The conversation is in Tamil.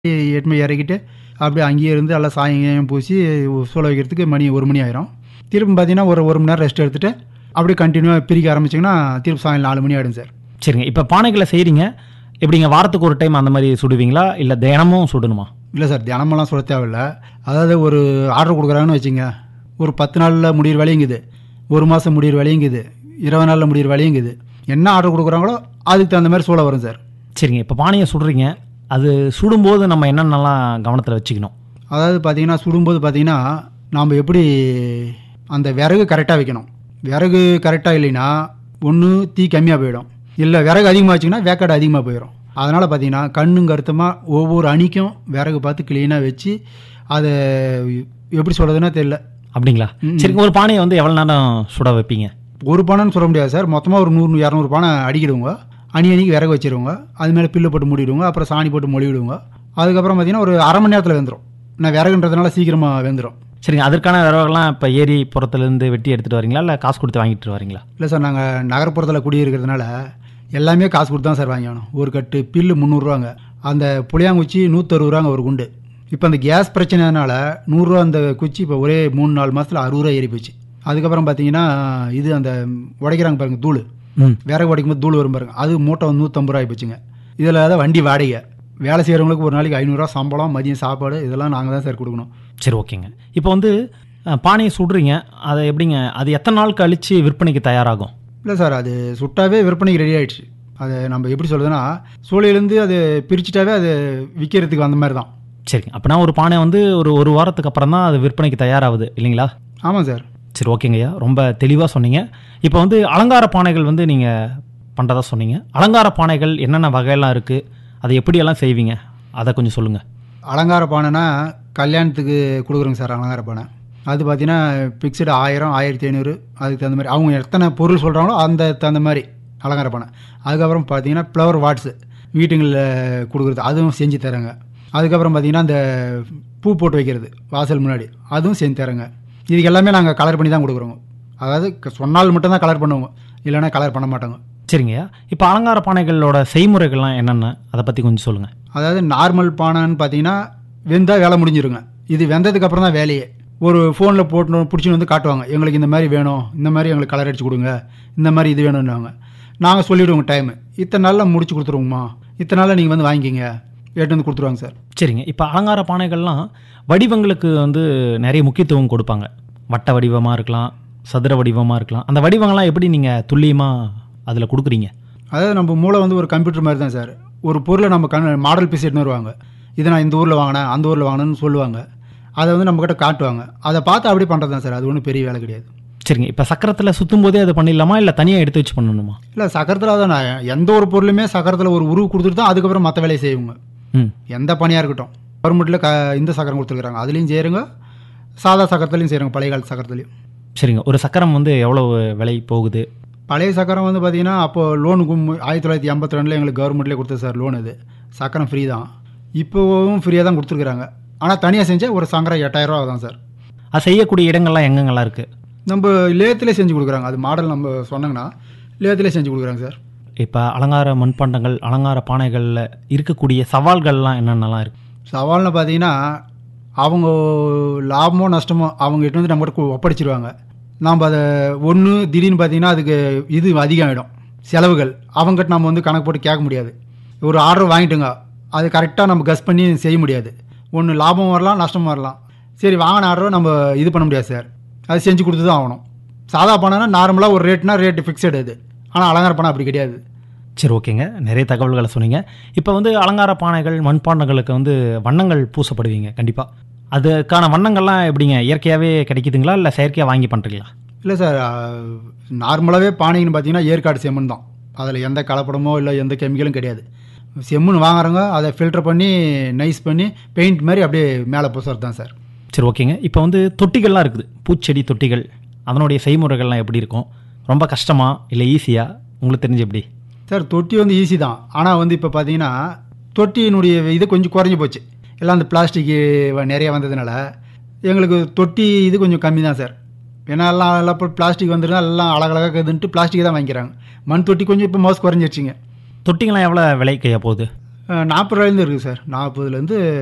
எட்டுமை இறக்கிட்டு அப்படியே அங்கேயே இருந்து எல்லாம் சாயம் பூசி சூளை வைக்கிறதுக்கு மணி ஒரு மணி ஆயிரும் திரும்ப பார்த்தீங்கன்னா ஒரு ஒரு மணி நேரம் ரெஸ்ட் எடுத்துட்டு அப்படியே கண்டினியூவாக பிரிக்க ஆரம்பிச்சிங்கன்னா திரும்ப சாயங்காலம் நாலு மணி ஆகிடும் சார் சரிங்க இப்போ பானைகளை செய்கிறீங்க எப்படிங்க வாரத்துக்கு ஒரு டைம் அந்த மாதிரி சுடுவீங்களா இல்லை தினமும் சுடணுமா இல்லை சார் தினமெல்லாம் சொல்ல தேவையில்ல அதாவது ஒரு ஆர்டர் கொடுக்குறாங்கன்னு வச்சுங்க ஒரு பத்து நாளில் முடிகிற வேலையுங்குது ஒரு மாதம் முடிகிற வேலையுங்குது இருபது நாளில் முடிகிற வேலையுங்குது என்ன ஆர்டர் கொடுக்குறாங்களோ அதுக்கு தகுந்த மாதிரி சூளை வரும் சார் சரிங்க இப்போ பானையை சுடுறீங்க அது சுடும்போது நம்ம என்னென்னலாம் கவனத்தில் வச்சுக்கணும் அதாவது பார்த்தீங்கன்னா சுடும்போது பார்த்தீங்கன்னா நாம் எப்படி அந்த விறகு கரெக்டாக வைக்கணும் விறகு கரெக்டாக இல்லைன்னா ஒன்று தீ கம்மியாக போயிடும் இல்லை விறகு அதிகமாக வச்சிங்கன்னா வேக்காடு அதிகமாக போயிடும் அதனால் பார்த்தீங்கன்னா கண்ணும் கருத்துமாக ஒவ்வொரு அணிக்கும் விறகு பார்த்து க்ளீனாக வச்சு அதை எப்படி சொல்கிறதுன்னா தெரியல அப்படிங்களா சரிங்க ஒரு பானையை வந்து எவ்வளோ நேரம் சுட வைப்பீங்க ஒரு பானைன்னு சொல்ல முடியாது சார் மொத்தமாக ஒரு நூறு இரநூறு பானை அடிக்கிடுவோங்க அணி அணிக்கு விறகு வச்சிருவோங்க அது மேலே பில்லு போட்டு மூடிடுவோங்க அப்புறம் சாணி போட்டு மொழிவிடுவோங்க அதுக்கப்புறம் பார்த்தீங்கன்னா ஒரு அரை மணி நேரத்தில் வெந்துடும் நான் விறகுன்றதுனால சீக்கிரமாக வெந்துடும் சரிங்க அதற்கான விறகுலாம் இப்போ ஏரி புறத்துலேருந்து வெட்டி எடுத்துகிட்டு வரீங்களா இல்லை காசு கொடுத்து வாங்கிட்டு வரீங்களா இல்லை சார் நாங்கள் நகர்ப்புறத்தில் குடியிருக்கிறதுனால எல்லாமே காசு கொடுத்து தான் சார் வாங்கிக்கணும் ஒரு கட்டு பில்லு முந்நூறுரூவாங்க அந்த புளியாங்குச்சி நூற்றறுபது ரூபாங்க ஒரு குண்டு இப்போ அந்த கேஸ் பிரச்சனைனால நூறுரூவா அந்த குச்சி இப்போ ஒரே மூணு நாலு மாதத்தில் அறுபது ரூபா ஏறி போச்சு அதுக்கப்புறம் பார்த்தீங்கன்னா இது அந்த உடைக்கிறாங்க பாருங்க தூள் ம் விறகு உடைக்கும் போது தூள் வரும் பாருங்க அது மூட்டை வந்து நூற்றம்பது ரூபாய் போச்சுங்க இதில் தான் வண்டி வாடகை வேலை செய்கிறவங்களுக்கு ஒரு நாளைக்கு ஐநூறுரூவா சம்பளம் மதியம் சாப்பாடு இதெல்லாம் நாங்கள் தான் சார் கொடுக்கணும் சரி ஓகேங்க இப்போ வந்து அஹ், பானையை சுடுறீங்க அதை எப்படிங்க அது எத்தனை நாள் கழித்து விற்பனைக்கு தயாராகும் இல்லை சார் அது சுட்டாவே விற்பனைக்கு ரெடி ஆயிடுச்சு அது நம்ம எப்படி சொல்றதுன்னா சூளையிலேருந்து அது பிரிச்சுட்டாவே அது விற்கிறதுக்கு அந்த மாதிரி தான் சரிங்க அப்படின்னா ஒரு பானை வந்து ஒரு ஒரு வாரத்துக்கு அப்புறம் தான் அது விற்பனைக்கு தயாராகுது இல்லைங்களா ஆமாம் சார் சரி ஓகேங்கய்யா ரொம்ப தெளிவாக சொன்னீங்க இப்போ வந்து அலங்கார பானைகள் வந்து நீங்கள் பண்ணுறதா சொன்னீங்க அலங்கார பானைகள் என்னென்ன வகையெல்லாம் இருக்குது அதை எப்படியெல்லாம் செய்வீங்க அதை கொஞ்சம் சொல்லுங்கள் அலங்கார பானைனா கல்யாணத்துக்கு கொடுக்குறோங்க சார் அலங்கார பானை அது பார்த்தீங்கன்னா ஃபிக்ஸ்டு ஆயிரம் ஆயிரத்தி ஐநூறு அதுக்கு தகுந்த மாதிரி அவங்க எத்தனை பொருள் சொல்கிறாங்களோ அந்த தகுந்த மாதிரி அலங்கார பானை அதுக்கப்புறம் பார்த்தீங்கன்னா ஃப்ளவர் வாட்ஸு வீட்டுங்களில் கொடுக்குறது அதுவும் செஞ்சு தரேங்க அதுக்கப்புறம் பார்த்தீங்கன்னா அந்த பூ போட்டு வைக்கிறது வாசல் முன்னாடி அதுவும் செஞ்சு தரேங்க இதுக்கு எல்லாமே நாங்கள் கலர் பண்ணி தான் கொடுக்குறோங்க அதாவது க- சொன்னால் மட்டும்தான் கலர் பண்ணுவோங்க இல்லைன்னா கலர் பண்ண மாட்டோங்க சரிங்கய்யா இப்போ அலங்கார பானைகளோட செய்முறைகள்லாம் என்னென்ன அதை பற்றி கொஞ்சம் சொல்லுங்கள் அதாவது நார்மல் பானைன்னு பார்த்தீங்கன்னா வெந்தா வேலை முடிஞ்சிருங்க இது வெந்ததுக்கு அப்புறம் தான் வேலையே ஒரு ஃபோனில் போட்டு பிடிச்சின்னு வந்து காட்டுவாங்க எங்களுக்கு இந்த மாதிரி வேணும் இந்த மாதிரி எங்களுக்கு கலர் அடிச்சு கொடுங்க இந்த மாதிரி இது வேணும்னுவாங்க நாங்கள் சொல்லிவிடுவோங்க டைமு இத்தனை நாளில் முடிச்சு கொடுத்துருவோங்கம்மா இத்தனை நாளில் நீங்கள் வந்து வாங்கிக்கிங்க எட்டு வந்து கொடுத்துருவாங்க சார் சரிங்க இப்போ அலங்கார பானைகள்லாம் வடிவங்களுக்கு வந்து நிறைய முக்கியத்துவம் கொடுப்பாங்க வட்ட வடிவமாக இருக்கலாம் சதுர வடிவமாக இருக்கலாம் அந்த வடிவங்கள்லாம் எப்படி நீங்கள் துல்லியமாக அதில் கொடுக்குறீங்க அதாவது நம்ம மூளை வந்து ஒரு கம்ப்யூட்டர் மாதிரி தான் சார் ஒரு பொருளை நம்ம கண் மாடல் பீஸ் எடுத்துன்னு வருவாங்க இதை நான் இந்த ஊரில் வாங்கினேன் அந்த ஊரில் வாங்கினேன்னு சொல்லுவாங்க அதை வந்து நம்மக்கிட்ட காட்டுவாங்க அதை பார்த்து அப்படியே பண்ணுறது தான் சார் அது ஒன்றும் பெரிய வேலை கிடையாது சரிங்க இப்போ சக்கரத்தில் சுற்றும் போதே அதை பண்ணிடலாமா இல்லை தனியாக எடுத்து வச்சு பண்ணணுமா இல்லை சக்கரத்தில் தான் நான் எந்த ஒரு பொருளுமே சக்கரத்தில் ஒரு உருவு கொடுத்துட்டு தான் அதுக்கப்புறம் மற்ற வேலையை செய்வோங்க ம் எந்த பணியாக இருக்கட்டும் கவர்மெண்ட்டில் க இந்த சக்கரம் கொடுத்துருக்குறாங்க அதுலேயும் செய்கிறங்க சாதா சக்கரத்துலையும் செய்கிறாங்க பழைய காலத்து சக்கரத்துலையும் சரிங்க ஒரு சக்கரம் வந்து எவ்வளோ விலை போகுது பழைய சக்கரம் வந்து பார்த்தீங்கன்னா அப்போ லோனுக்கு ஆயிரத்தி தொள்ளாயிரத்தி எண்பத்தி ரெண்டில் எங்களுக்கு கவர்மெண்ட்லேயே கொடுத்தது சார் லோன் இது சக்கரம் ஃப்ரீ தான் இப்போவும் ஃப்ரீயாக தான் கொடுத்துருக்குறாங்க ஆனால் தனியாக செஞ்சால் ஒரு சங்கரம் எட்டாயிரம் ரூபா தான் சார் அது செய்யக்கூடிய இடங்கள்லாம் எங்கெங்கெல்லாம் இருக்குது நம்ம லேத்திலே செஞ்சு கொடுக்குறாங்க அது மாடல் நம்ம சொன்னாங்கன்னா லேத்திலே செஞ்சு கொடுக்குறாங்க சார் இப்போ அலங்கார மண்பாண்டங்கள் அலங்கார பானைகளில் இருக்கக்கூடிய சவால்கள்லாம் என்னென்னலாம் இருக்குது சவால்னு பார்த்தீங்கன்னா அவங்க லாபமோ நஷ்டமோ அவங்க எட்டு வந்து நம்மகிட்ட கு- ஒப்படைச்சிருவாங்க நாம் அதை ஒன்று திடீர்னு பார்த்தீங்கன்னா அதுக்கு இது அதிகம் ஆகிடும் செலவுகள் அவங்ககிட்ட நம்ம வந்து கணக்கு போட்டு கேட்க முடியாது ஒரு ஆர்டர் வாங்கிட்டுங்க அது கரெக்டாக நம்ம கஸ் பண்ணி செய்ய முடியாது ஒன்று லாபம் வரலாம் நஷ்டம் வரலாம் சரி வாங்கின ஆர்டரை நம்ம இது பண்ண முடியாது சார் அது செஞ்சு கொடுத்து தான் ஆகணும் சாதா பணம்னா நார்மலாக ஒரு ரேட்னா ரேட்டு ஃபிக்ஸடு அது ஆனால் அலங்கார பணம் அப்படி கிடையாது சரி ஓகேங்க நிறைய தகவல்களை சொன்னீங்க இப்போ வந்து அலங்கார பானைகள் மண்பாண்டங்களுக்கு வந்து வண்ணங்கள் பூசப்படுவீங்க கண்டிப்பாக அதுக்கான வண்ணங்கள்லாம் எப்படிங்க இயற்கையாகவே கிடைக்குதுங்களா இல்லை செயற்கையாக வாங்கி பண்ணுறீங்களா இல்லை சார் நார்மலாகவே பானைன்னு பார்த்தீங்கன்னா ஏற்காடு செம்மண் தான் அதில் எந்த கலப்படமோ இல்லை எந்த கெமிக்கலும் கிடையாது செம்மண் வாங்குறவங்க அதை ஃபில்டர் பண்ணி நைஸ் பண்ணி பெயிண்ட் மாதிரி அப்படியே மேலே பூசுறது தான் சார் சரி ஓகேங்க இப்போ வந்து தொட்டிகள்லாம் இருக்குது பூச்செடி தொட்டிகள் அதனுடைய செய்முறைகள்லாம் எப்படி இருக்கும் ரொம்ப கஷ்டமா இல்லை ஈஸியாக உங்களுக்கு தெரிஞ்சு எப்படி சார் தொட்டி வந்து ஈஸி தான் ஆனால் வந்து இப்போ பார்த்தீங்கன்னா தொட்டியினுடைய இது கொஞ்சம் குறைஞ்சி போச்சு எல்லாம் அந்த பிளாஸ்டிக்கு நிறைய வந்ததுனால எங்களுக்கு தொட்டி இது கொஞ்சம் கம்மி தான் சார் ஏன்னா எல்லாம் எல்லாம் இப்போ பிளாஸ்டிக் வந்துருந்தா எல்லாம் அழகழகாக இருக்குதுன்ட்டு பிளாஸ்டிக் தான் வாங்கிக்கிறாங்க மண் தொட்டி கொஞ்சம் இப்போ மோஸ் குறைஞ்சிருச்சுங்க தொட்டிகள்லாம் எவ்வளோ விலைக்கையா போகுது நாற்பது ரூபாயிலேருந்து இருக்குது சார் நாற்பதுலேருந்து